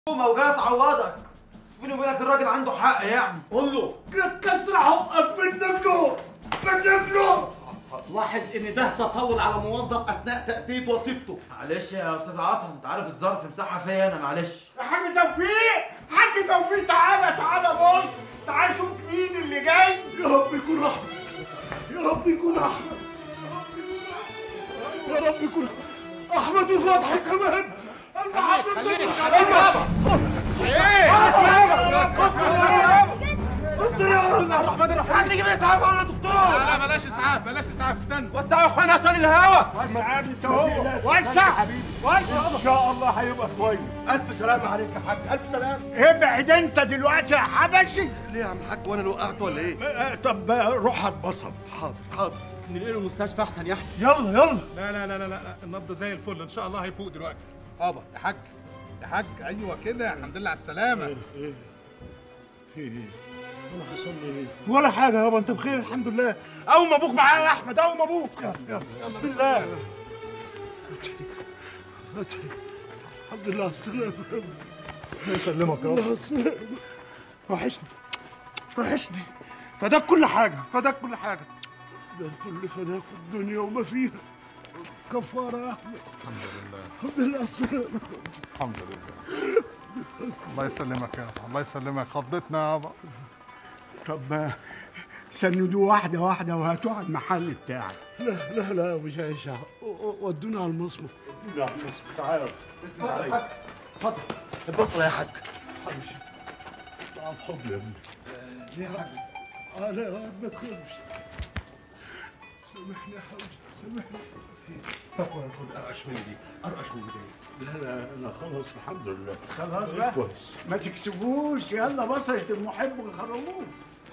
وجاي تعوضك بيني وبينك الراجل عنده حق يعني قول له كسر حقك من رجله من رجله لاحظ ان ده تطاول على موظف اثناء تأدية وظيفته معلش يا استاذ عطا انت عارف الظرف مساحه فيا انا معلش يا حاج توفيق حاج توفيق تعالى تعالى بص تعالى شوف مين اللي جاي يا رب يكون احمد يا رب يكون احمد يا رب يكون احمد وفتحي كمان الف حمد خليك لله. خليك بابا هتيجي بيتعب ولا دكتور لا لا بلاش اسعاف بلاش اسعاف استنى وسعوا يا اخوانا عشان الهوا وسع انت هو وسع وسع ان شاء الله هيبقى كويس الف سلامة عليك يا حاج الف سلامة ابعد انت دلوقتي يا حبشي ليه يا عم الحاج وانا اللي وقعت ولا ايه آه، طب آه، روح اتبصم حاضر حاضر ننقله المستشفى احسن يا احمد يلا يلا لا لا لا لا لا النبض زي الفل ان شاء الله هيفوق دلوقتي بابا يا حاج يا حاج ايوه كده الحمد لله على السلامه ولا حصل لي ايه ولا حاجه يابا انت بخير الحمد لله اول ما ابوك معايا يا احمد اول ما ابوك يلا يلا يلا بسم الله فتحي فتحي الحمد لله على السلامه الله يسلمك يا رب الله السلامه وحشني وحشني فداك كل حاجه فداك كل حاجه ده كل فداك الدنيا وما فيها كفاره يا احمد الحمد لله الحمد لله على السلامه الحمد لله الله يسلمك يا ابا الله يسلمك خضتنا يابا طب سندوه واحدة واحدة وهاتوه على المحل بتاعك لا لا لا مش هيشع ودونا على المصمت ودونا على المصمت تعالوا اتفضل اتبصر يا حاج تعال حضن يا ابني ليه يا حاج؟ اه لا لا، ما تخافش سامحني يا حاج سامحني طب خد ارقش مني دي ارقش مني دي لا لا انا خلاص الحمد لله خلاص بقى كويس ما تكسبوش يلا بصرة المحب وخرموه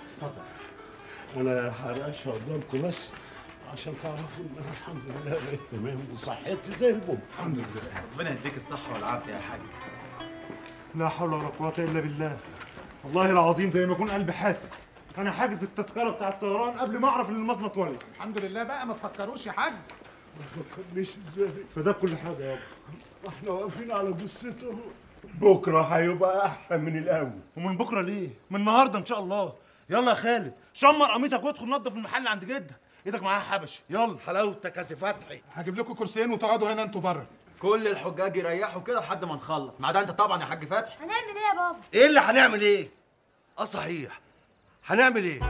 انا هرقشها قدامكم بس عشان تعرفوا ان انا الحمد لله بقيت تمام وصحتي زي البوم الحمد لله ربنا يديك الصحه والعافيه يا حاج لا حول ولا قوة إلا بالله والله العظيم زي ما يكون قلبي حاسس أنا حاجز التذكرة بتاع الطيران قبل ما أعرف إن المصنع ولع الحمد لله بقى ما تفكروش يا حاج ما فكرنيش ازاي فده كل حاجة يابا احنا واقفين على جثته بكره هيبقى احسن من الاول ومن بكرة ليه؟ من النهاردة إن شاء الله يلا يا خالد شمر قميصك وادخل نظف المحل عند جدك إيدك معاها حبشي يلا حلاوتك يا سي فتحي هجيب لكم كرسيين وتقعدوا هنا انتوا بره كل الحجاج يريحوا كده لحد ما نخلص ما عدا انت طبعا يا حاج فتحي هنعمل ايه يا بابا؟ ايه اللي هنعمل ايه اه صحيح هنعمل ايه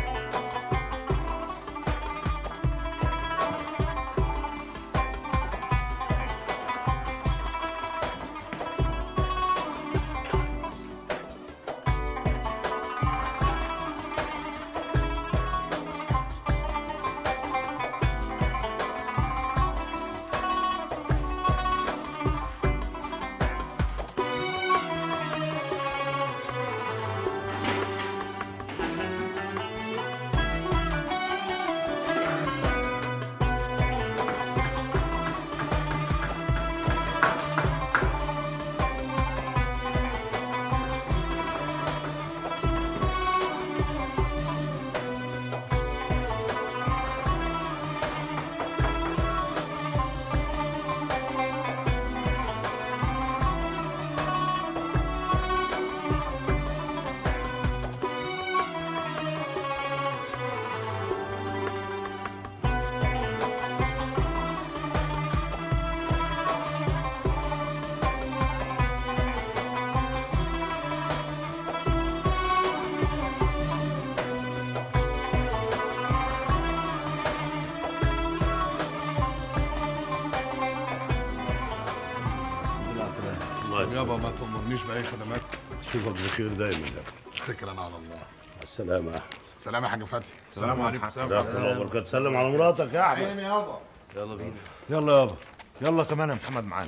يابا ما تأمرنيش بأي خدمات اشوفك بخير دايما اتكل انا على الله على السلامة يا احمد سلام يا حاج فتحي سلام عليكم سلام جزاك الله وبركاته سلم على مراتك يا احمد عيني يابا يلا يابا يلا كمان يا محمد معانا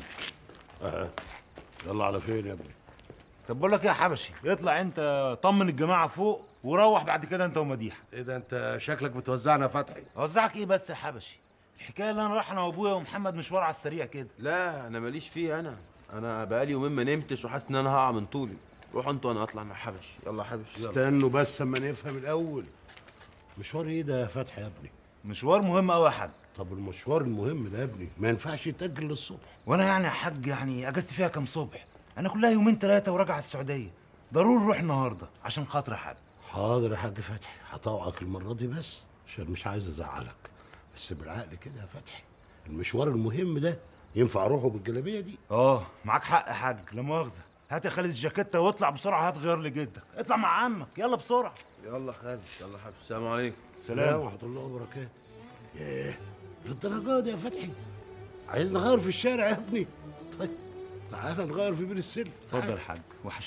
يلا على فين يا ابني طب بقول لك إيه يا حبشي اطلع أنت طمن الجماعة فوق وروح بعد كده أنت ومديحة ايه ده انت شكلك بتوزعنا يا فتحي أوزعك إيه بس يا حبشي الحكاية اللي أنا رايح أنا وأبويا ومحمد مشوار على السريع كده لا انا ماليش فيه انا انا بقالي يومين ما نمتش وحاسس ان انا هقع من طولي روحوا انتوا انا اطلع مع حبش يلا يا حبش يلا استنوا بس اما نفهم الاول مشوار ايه ده يا فتحي يا ابني مشوار مهم أوي يا حاج طب المشوار المهم ده يا ابني ما ينفعش يتأجل للصبح وانا يعني يا حاج يعني اجازتي فيها كام صبح انا كلها يومين ثلاثه وراجع على السعوديه ضروري نروح النهارده عشان خاطر يا حاج حاضر يا حاج فتحي هطوعك المرة دي بس عشان مش عايز ازعلك بس بالعقل كده يا فتحي المشوار المهم ده ينفع اروحه بالجلابية دي اه معاك حق يا حاج لا مؤاخذه هات يا خالد الجاكيته واطلع بسرعه هات غير لجدك اطلع مع عمك يلا بسرعه يلا خالد يلا يا حبيبي السلام عليكم سلام ورحمة الله وبركاته ياه للدرجة دي يا فتحي عايز نغير في الشارع يا ابني طيب تعالى نغير في بير السلم اتفضل يا حاج وحش